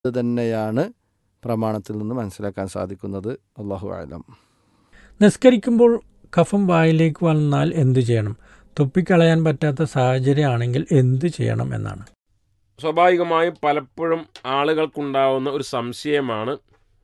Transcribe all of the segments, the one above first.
ഇത് തന്നെയാണ് പ്രമാണത്തിൽ നിന്ന് മനസ്സിലാക്കാൻ സാധിക്കുന്നത് അള്ളാഹു ആലം നിസ്കരിക്കുമ്പോൾ കഫം വായിലേക്ക് വന്നാൽ എന്തു ചെയ്യണം തുപ്പിക്കളയാൻ പറ്റാത്ത സാഹചര്യമാണെങ്കിൽ എന്തു ചെയ്യണം എന്നാണ് സ്വാഭാവികമായും പലപ്പോഴും ആളുകൾക്കുണ്ടാവുന്ന ഒരു സംശയമാണ്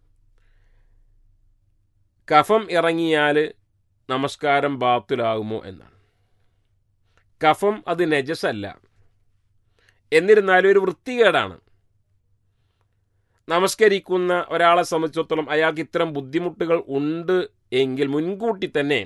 കഫം ഇറങ്ങിയാൽ നമസ്കാരം ബാത്തിലാകുമോ എന്നാണ് കഫം അത് നജസല്ല എന്നിരുന്നാലും ഒരു വൃത്തികേടാണ് നമസ്കരിക്കുന്ന ഒരാളെ സംബന്ധിച്ചിടത്തോളം അയാൾക്ക് ഇത്തരം ബുദ്ധിമുട്ടുകൾ ഉണ്ട് എങ്കിൽ മുൻകൂട്ടി തന്നെ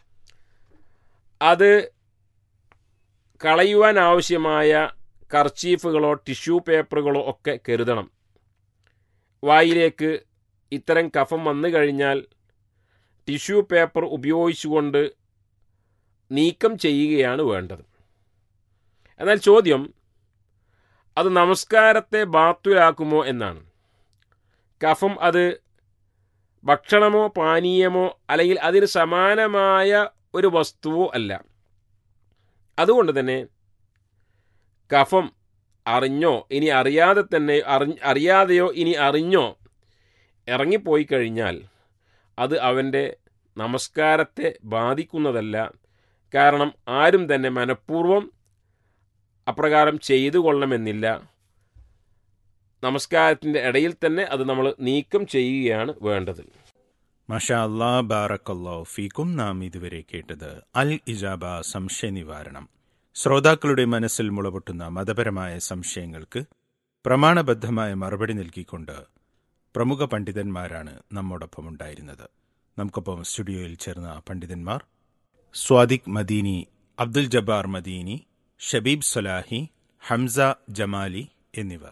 അത് കളയുവാൻ ആവശ്യമായ കർച്ചീഫുകളോ ടിഷ്യൂ പേപ്പറുകളോ ഒക്കെ കരുതണം വായിലേക്ക് ഇത്തരം കഫം വന്നു കഴിഞ്ഞാൽ ടിഷ്യൂ പേപ്പർ ഉപയോഗിച്ചുകൊണ്ട് നീക്കം ചെയ്യുകയാണ് വേണ്ടത് എന്നാൽ ചോദ്യം അത് നമസ്കാരത്തെ ബാത്തുലാക്കുമോ എന്നാണ് കഫം അത് ഭക്ഷണമോ പാനീയമോ അല്ലെങ്കിൽ അതിന് സമാനമായ ഒരു വസ്തുവോ അല്ല അതുകൊണ്ട് തന്നെ കഫം അറിഞ്ഞോ ഇനി അറിയാതെ തന്നെ അറി അറിയാതെയോ ഇനി അറിഞ്ഞോ ഇറങ്ങിപ്പോയി കഴിഞ്ഞാൽ അത് അവൻ്റെ നമസ്കാരത്തെ ബാധിക്കുന്നതല്ല കാരണം ആരും തന്നെ മനഃപൂർവ്വം അപ്രകാരം ചെയ്തു കൊള്ളണമെന്നില്ല നമസ്കാരത്തിൻ്റെ ഇടയിൽ തന്നെ അത് നമ്മൾ നീക്കം ചെയ്യുകയാണ് വേണ്ടത് മഷാ അല്ലാ ബാറക്കല്ലോ ഫീക്കും നാം ഇതുവരെ കേട്ടത് അൽ ഇജാബ സംശയ നിവാരണം ശ്രോതാക്കളുടെ മനസ്സിൽ മുളപൊട്ടുന്ന മതപരമായ സംശയങ്ങൾക്ക് പ്രമാണബദ്ധമായ മറുപടി നൽകിക്കൊണ്ട് പ്രമുഖ പണ്ഡിതന്മാരാണ് നമ്മോടൊപ്പം ഉണ്ടായിരുന്നത് നമുക്കൊപ്പം സ്റ്റുഡിയോയിൽ ചേർന്ന പണ്ഡിതന്മാർ സ്വാദിഖ് മദീനി അബ്ദുൽ ജബ്ബാർ മദീനി ഷബീബ് സലാഹി ഹംസ ജമാലി എന്നിവർ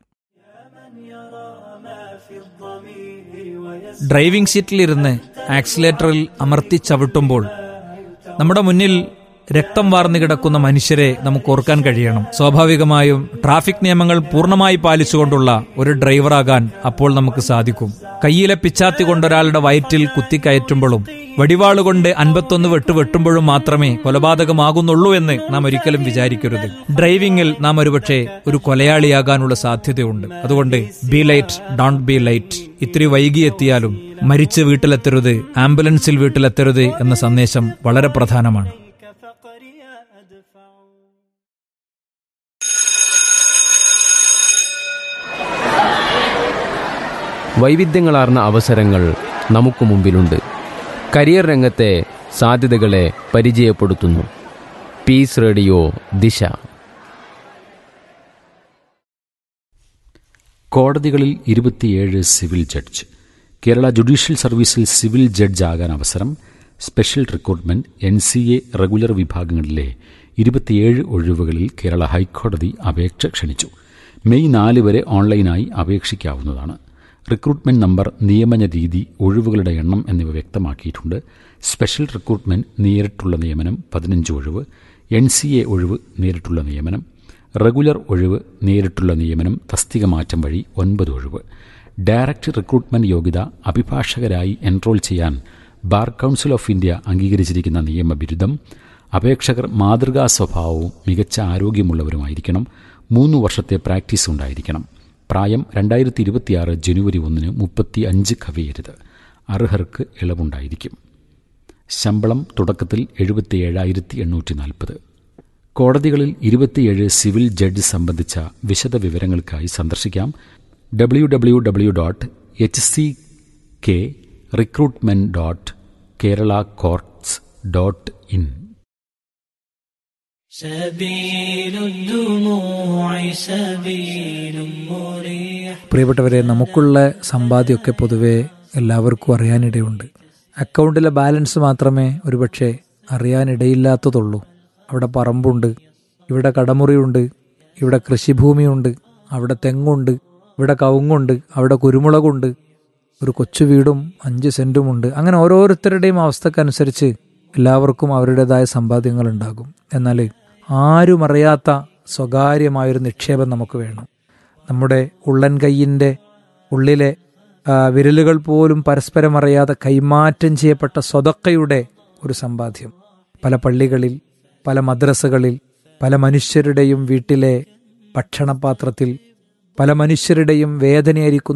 ഡ്രൈവിംഗ് സീറ്റിലിരുന്ന് ആക്സിലേറ്ററിൽ അമർത്തി ചവിട്ടുമ്പോൾ നമ്മുടെ മുന്നിൽ രക്തം വാർന്നു കിടക്കുന്ന മനുഷ്യരെ നമുക്ക് ഓർക്കാൻ കഴിയണം സ്വാഭാവികമായും ട്രാഫിക് നിയമങ്ങൾ പൂർണ്ണമായി പാലിച്ചുകൊണ്ടുള്ള ഒരു ഡ്രൈവറാകാൻ അപ്പോൾ നമുക്ക് സാധിക്കും കയ്യിലെ പിച്ചാത്തി കൊണ്ടൊരാളുടെ വയറ്റിൽ കുത്തിക്കയറ്റുമ്പോഴും വടിവാളുകൊണ്ട് അൻപത്തൊന്ന് വെട്ട് വെട്ടുമ്പോഴും മാത്രമേ കൊലപാതകമാകുന്നുള്ളൂ എന്ന് നാം ഒരിക്കലും വിചാരിക്കരുത് ഡ്രൈവിംഗിൽ നാം ഒരുപക്ഷെ ഒരു കൊലയാളിയാകാനുള്ള സാധ്യതയുണ്ട് അതുകൊണ്ട് be late don't be late ഇത്തിരി വൈകിയെത്തിയാലും മരിച്ച് വീട്ടിലെത്തരുത് ആംബുലൻസിൽ വീട്ടിലെത്തരുത് എന്ന സന്ദേശം വളരെ പ്രധാനമാണ് വൈവിധ്യങ്ങളാർന്ന അവസരങ്ങൾ നമുക്ക് മുമ്പിലുണ്ട് കരിയർ രംഗത്തെ സാധ്യതകളെ പരിചയപ്പെടുത്തുന്നു പീസ് റേഡിയോ ദിശ കോടതികളിൽ ഇരുപത്തിയേഴ് സിവിൽ ജഡ്ജ് കേരള ജുഡീഷ്യൽ സർവീസിൽ സിവിൽ ജഡ്ജ് ആകാൻ അവസരം special recruitment N C A regular വിഭാഗങ്ങളിലെ ഇരുപത്തിയേഴ് ഒഴിവുകളിൽ കേരള ഹൈക്കോടതി അപേക്ഷ ക്ഷണിച്ചു മെയ് നാല് വരെ ഓൺലൈനായി അപേക്ഷിക്കാവുന്നതാണ് റിക്രൂട്ട്മെന്റ് നമ്പർ നിയമന രീതി ഒഴിവുകളുടെ എണ്ണം എന്നിവ വ്യക്തമാക്കിയിട്ടുണ്ട് സ്പെഷ്യൽ റിക്രൂട്ട്മെന്റ് നേരിട്ടുള്ള നിയമനം പതിനഞ്ച് ഒഴിവ് എൻ സി എ ഒഴിവ് നേരിട്ടുള്ള നിയമനം റെഗുലർ ഒഴിവ് നേരിട്ടുള്ള നിയമനം തസ്തിക മാറ്റം വഴി ഒൻപത് ഒഴിവ് ഡയറക്റ്റ് റിക്രൂട്ട്മെന്റ് യോഗ്യത അഭിഭാഷകരായി എൻറോൾ ചെയ്യാൻ ബാർ കൗൺസിൽ ഓഫ് ഇന്ത്യ അംഗീകരിച്ചിരിക്കുന്ന നിയമബിരുദം അപേക്ഷകർ മാതൃകാ സ്വഭാവവും മികച്ച ആരോഗ്യമുള്ളവരുമായിരിക്കണം മൂന്ന് വർഷത്തെ പ്രാക്ടീസ് ഉണ്ടായിരിക്കണം പ്രായം രണ്ടായിരത്തി ഇരുപത്തിയാറ് ജനുവരി ഒന്നിന് മുപ്പത്തി അഞ്ച് കവിയരുത് അർഹർക്ക് ഇളവുണ്ടായിരിക്കും ശമ്പളം തുടക്കത്തിൽ എഴുപത്തി ഏഴായിരത്തി എണ്ണൂറ്റി നാൽപ്പത് കോടതികളിൽ ഇരുപത്തിയേഴ് സിവിൽ ജഡ്ജ് സംബന്ധിച്ച വിശദ വിവരങ്ങൾക്കായി സന്ദർശിക്കാം W W W dot H C K recruitment dot Kerala courts dot in പ്രിയപ്പെട്ടവരെ നമുക്കുള്ള സമ്പാദ്യമൊക്കെ പൊതുവെ എല്ലാവർക്കും അറിയാനിടയുണ്ട് അക്കൗണ്ടിലെ ബാലൻസ് മാത്രമേ ഒരുപക്ഷെ അറിയാനിടയില്ലാത്തതുള്ളൂ അവിടെ പറമ്പുണ്ട് ഇവിടെ കടമുറിയുണ്ട് ഇവിടെ കൃഷിഭൂമിയുണ്ട് അവിടെ തെങ്ങുണ്ട് ഇവിടെ കവുങ്ങുണ്ട് അവിടെ കുരുമുളകുണ്ട് ഒരു കൊച്ചു വീടും അഞ്ച് സെന്റുമുണ്ട് അങ്ങനെ ഓരോരുത്തരുടെയും അവസ്ഥക്കനുസരിച്ച് എല്ലാവർക്കും അവരുടേതായ സമ്പാദ്യങ്ങൾ ഉണ്ടാകും എന്നാൽ ആരും അറിയാത്ത സ്വകാര്യമായൊരു നിക്ഷേപം നമുക്ക് വേണം നമ്മുടെ ഉള്ളൻ കൈയിൻ്റെ ഉള്ളിലെ വിരലുകൾ പോലും പരസ്പരം അറിയാതെ കൈമാറ്റം ചെയ്യപ്പെട്ട സ്വതക്കയുടെ ഒരു സമ്പാദ്യം പല പള്ളികളിൽ പല മദ്രസകളിൽ പല മനുഷ്യരുടെയും വീട്ടിലെ ഭക്ഷണപാത്രത്തിൽ പല മനുഷ്യരുടെയും വേദനയായിരിക്കും